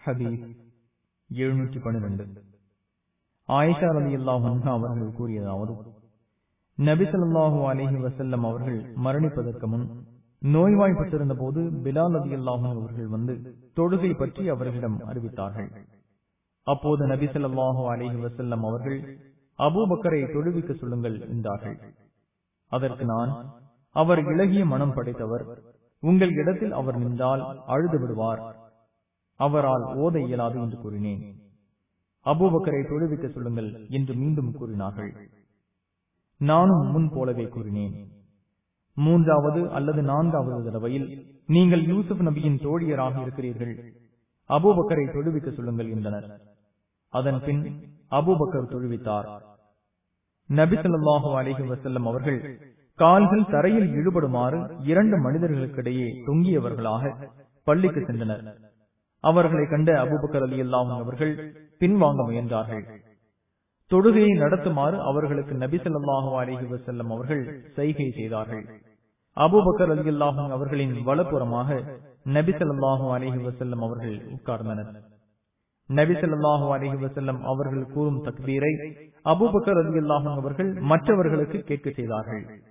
ஹதீஸ் எழுநூற்றி பன்னிரண்டு ஆயிஷா ரலி அவர்கள் கூறியதாவது நபி ஸல்லல்லாஹு அலைஹி வஸல்லம் அவர்கள் மரணிப்பதற்கு முன் நோய்வாய்ப்பட்டிருந்த போது பிலால் ரதி அவர்கள் வந்து தொழுகை பற்றி அவர்களிடம் அறிவித்தார்கள் அப்போது நபி ஸல்லல்லாஹு அலைஹி வஸல்லம் அவர்கள் அபூபக்கரை தொழுவிக்க சொல்லுங்கள் என்றார்கள் அதற்கு நான் அவர் இளகிய மனம் படைத்தவர் உங்கள் இடத்தில் அவர் நின்றால் அழுது விடுவார் அவரால் ஓத இயலாது என்று கூறினேன் அபூபக்கரை தொழுவிக்க சொல்லுங்கள் என்று மீண்டும் கூறினார்கள் நானும் முன் போலவே கூறினேன் மூன்றாவது அல்லது நான்காவது தடவையில் நீங்கள் யூசுப் நபியின் தோழியராக இருக்கிறீர்கள் அபூபக்கரை தொழுவிக்க சொல்லுங்கள் என்றனர் அதன் பின் அபூபக்கர் தொழுவித்தார் நபி ஸல்லல்லாஹு அலைஹி வஸல்லம் அவர்கள் கால்கள் தரையில் இழுபடுமாறு இரண்டு மனிதர்களுக்கிடையே தொங்கியவர்களாக பள்ளிக்கு சென்றனர் அவர்களை கண்ட அபூபக்கர் அலி அவர்கள் பின்வாங்க முயன்றார்கள் தொழுகையை நடத்துமாறு அவர்களுக்கு நபி ஸல்லல்லாஹு அலைஹி வஸல்லம் அவர்கள் செய்கை செய்தார்கள் அபூபக்கர் அலி அவர்களின் வலப்புறமாக நபி ஸல்லல்லாஹு அலைஹி வஸல்லம் அவர்கள் உட்கார்ந்தனர் நபி ஸல்லல்லாஹு அலைஹி வஸல்லம் அவர்கள் கூறும் தக்பீரை அபூபக்கர் ரலியல்லாஹு அவர்கள் மற்றவர்களுக்கு கேட்க செய்தார்கள்